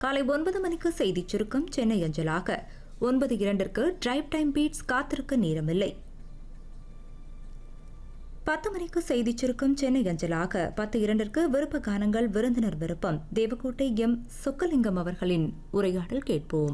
காலை ஒன்பது மணிக்கு செய்திச் சுருக்கம் சென்னை அஞ்சலாக ஒன்பது இரண்டிற்கு டிரைவ் டைம் பீட்ஸ் காத்திருக்க நேரமில்லை பத்து மணிக்கு செய்திச் சுருக்கம் சென்னை அஞ்சலாக பத்து இரண்டிற்கு விருப்ப கானங்கள் விருந்தினர் விருப்பம் தேவக்கோட்டை எம் சொக்கலிங்கம் அவர்களின் உரையாடல் கேட்போம்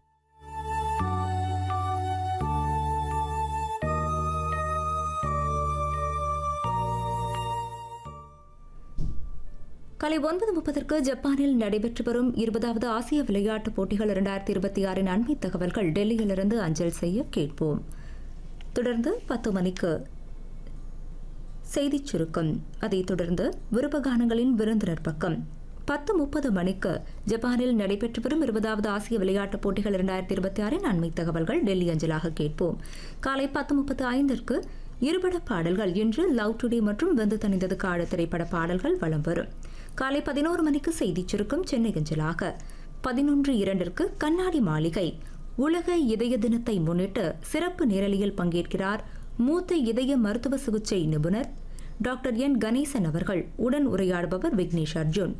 காலை ஒன்பது முப்பதற்கு ஜப்பானில் நடைபெற்று வரும் இருபதாவது ஆசிய விளையாட்டுப் போட்டிகள் இரண்டாயிரத்தி இருபத்தி ஆறின் அண்மை தகவல்கள் டெல்லியிலிருந்து அஞ்சல் செய்ய கேட்போம் தொடர்ந்து பத்து மணிக்கு செய்திச் சுருக்கம் அதைத் தொடர்ந்து விருப்பகானங்களின் விருந்தினர் பக்கம் பத்து முப்பது மணிக்கு ஜப்பானில் நடைபெற்று வரும் இருபதாவது ஆசிய விளையாட்டுப் போட்டிகள் இரண்டாயிரத்தி இருபத்தி ஆறின் அண்மை தகவல்கள் டெல்லி அஞ்சலாக கேட்போம் காலை பத்து முப்பத்து ஐந்திற்கு இருபட பாடல்கள் இன்று லவ் டுடே மற்றும் வெந்து தணிந்தது காடு திரைப்பட பாடல்கள் வலம் வரும் காலை பதினோரு மணிக்கு செய்திச் சுருக்கம் சென்னை அஞ்சலாக பதினொன்று இரண்டிற்கு கண்ணாடி மாளிகை உலக இதய தினத்தை முன்னிட்டு சிறப்பு நேரலியில் பங்கேற்கிறார் மூத்த இதய மருத்துவ சிகிச்சை நிபுணர் டாக்டர் என் கணேசன் அவர்கள் உடன் உரையாடுபவர் விக்னேஷ் அர்ஜுன்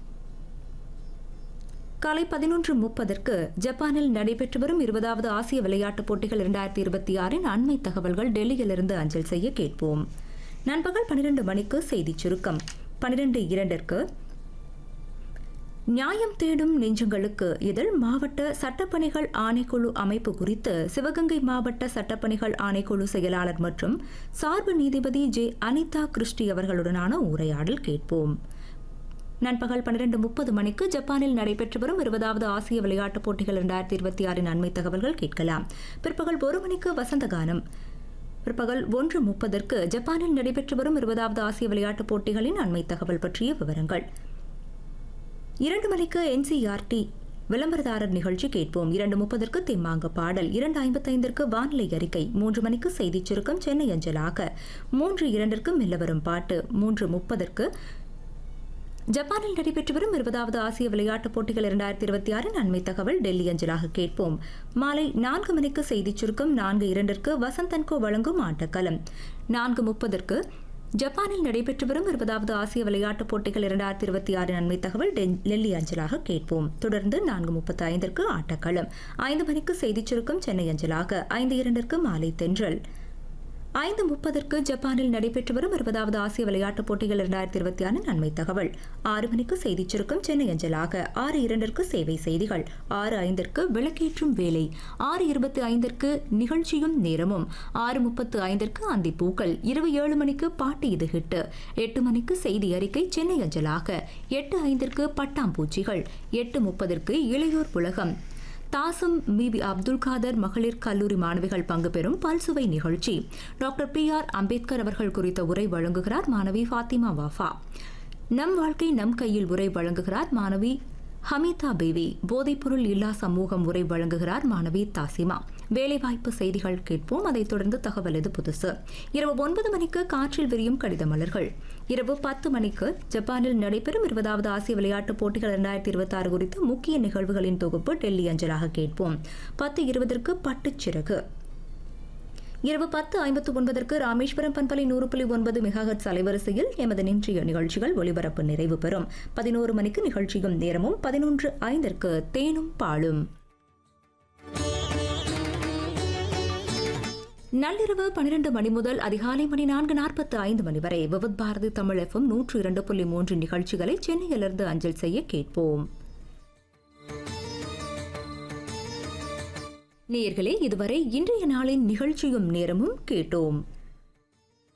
காலை பதினொன்று முப்பதற்கு ஜப்பானில் நடைபெற்று வரும் இருபதாவது ஆசிய விளையாட்டுப் போட்டிகள் இரண்டாயிரத்தி இருபத்தி ஆறின் அண்மை தகவல்கள் டெல்லியிலிருந்து அஞ்சல் செய்ய கேட்போம் நண்பகல் பன்னிரண்டு மணிக்கு செய்திச் சுருக்கம் பன்னிரண்டு இரண்டிற்கு நியாயம் தேடும் நெஞ்சங்களுக்கு இதில் மாவட்ட சட்டப்பணிகள் ஆணைக்குழு அமைப்பு குறித்து சிவகங்கை மாவட்ட சட்டப்பணிகள் ஆணைக்குழு செயலாளர் மற்றும் சார்பு நீதிபதி ஜே அனிதா கிறிஸ்டி அவர்களுடனான உரையாடல் கேட்போம் நண்பகல் பன்னிரண்டு முப்பது மணிக்கு ஜப்பானில் நடைபெற்று வரும் இருபதாவது ஆசிய விளையாட்டுப் போட்டிகள் இரண்டாயிரத்தி இருபத்தி ஆறின் அண்மை தகவல்கள் கேட்கலாம் பிற்பகல் ஒரு மணிக்கு வசந்த கானம் பிற்பகல் ஒன்று முப்பதற்கு ஜப்பானில் நடைபெற்று வரும் இருபதாவது ஆசிய விளையாட்டுப் போட்டிகளின் அண்மை தகவல் பற்றிய விவரங்கள் இரண்டு மணிக்கு என்சிஆர்டி விளம்பரதாரர் நிகழ்ச்சி கேட்போம் இரண்டு முப்பதற்கு தெம்மாங்க பாடல் இரண்டு ஐம்பத்தைந்திற்கு வானிலை அறிக்கை மூன்று மணிக்கு செய்திச் சுருக்கம் சென்னை அஞ்சலாக மூன்று இரண்டிற்கு மெல்லவரும் பாட்டு மூன்று முப்பதற்கு ஜப்பானில் நடைபெற்று வரும் இருபதாவது ஆசிய விளையாட்டுப் போட்டிகள் இரண்டாயிரத்தி இருபத்தி ஆறின் அண்மை தகவல் டெல்லி அஞ்சலாக கேட்போம் மாலை நான்கு மணிக்கு செய்திச் சுருக்கம் நான்கு இரண்டிற்கு வசந்தன்கோ வழங்கும் ஆட்டக்களம் நான்கு முப்பதற்கு ஜப்பானில் நடைபெற்று வரும் இருபதாவது ஆசிய விளையாட்டுப் போட்டிகள் இரண்டாயிரத்தி இருபத்தி ஆறின் அண்மை தகவல் டெல்லி அஞ்சலாக கேட்போம் தொடர்ந்து நான்கு முப்பத்தி ஐந்திற்கு ஆட்டக்களம் ஐந்து மணிக்கு செய்திச் சுருக்கம் சென்னை அஞ்சலாக ஐந்து இரண்டிற்கு மாலை தென்றல் ஐந்து முப்பதற்கு ஜப்பானில் நடைபெற்று வரும் இருபதாவது ஆசிய விளையாட்டுப் போட்டிகள் இரண்டாயிரத்தி இருபத்தி ஆறின் நன்மை தகவல் ஆறு மணிக்கு செய்திச் சுருக்கம் சென்னை அஞ்சலாக ஆறு இரண்டிற்கு சேவை செய்திகள் ஆறு ஐந்திற்கு விளக்கேற்றும் வேலை ஆறு இருபத்தி ஐந்திற்கு நிகழ்ச்சியும் நேரமும் ஆறு முப்பத்து ஐந்திற்கு அந்தி பூக்கள் இரவு ஏழு மணிக்கு பாட்டு இது ஹிட்டு எட்டு மணிக்கு செய்தி அறிக்கை சென்னை அஞ்சலாக எட்டு ஐந்திற்கு பட்டாம்பூச்சிகள் எட்டு முப்பதற்கு இளையோர் உலகம் தாசம் பிபி அப்துல் காதர் மகளிர் கல்லூரி மாணவிகள் பங்கு பெறும் பல்சுவை நிகழ்ச்சி டாக்டர் பி ஆர் அம்பேத்கர் அவர்கள் குறித்த உரை வழங்குகிறார் மாணவி ஃபாத்திமா வாஃபா நம் வாழ்க்கை நம் கையில் உரை வழங்குகிறார் மாணவி ஹமிதா பேவி போதைப்பொருள் இல்லா சமூகம் உரை வழங்குகிறார் மாணவி தாசிமா வேலைவாய்ப்பு செய்திகள் கேட்போம் அதைத் தொடர்ந்து தகவல் இது புதுசு இரவு ஒன்பது மணிக்கு காற்றில் விரியும் கடித மலர்கள் இரவு பத்து மணிக்கு ஜப்பானில் நடைபெறும் இருபதாவது ஆசிய விளையாட்டுப் போட்டிகள் இரண்டாயிரத்தி இருபத்தி ஆறு குறித்த முக்கிய நிகழ்வுகளின் தொகுப்பு டெல்லி அஞ்சலாக கேட்போம் பத்து இருபதற்கு பட்டுச்சிறகு இரவு பத்து ஐம்பத்து ஒன்பதற்கு ராமேஸ்வரம் பண்பலை நூறு புள்ளி ஒன்பது மெகாஹட் அலைவரிசையில் எமது நின்றைய நிகழ்ச்சிகள் ஒலிபரப்பு நிறைவு பெறும் பதினோரு மணிக்கு நிகழ்ச்சியும் நேரமும் பதினொன்று ஐந்திற்கு தேனும் பாலும் நள்ளிரவு பன்னிரண்டு மணி முதல் அதிகாலை மணி நான்கு நாற்பத்து ஐந்து மணி வரை விவத் பாரதி தமிழ் எஃப்எம் நூற்று இரண்டு புள்ளி மூன்று நிகழ்ச்சிகளை சென்னையிலிருந்து அஞ்சல் செய்ய கேட்போம் நேயர்களே இதுவரை இன்றைய நாளின் நிகழ்ச்சியும் நேரமும் கேட்டோம்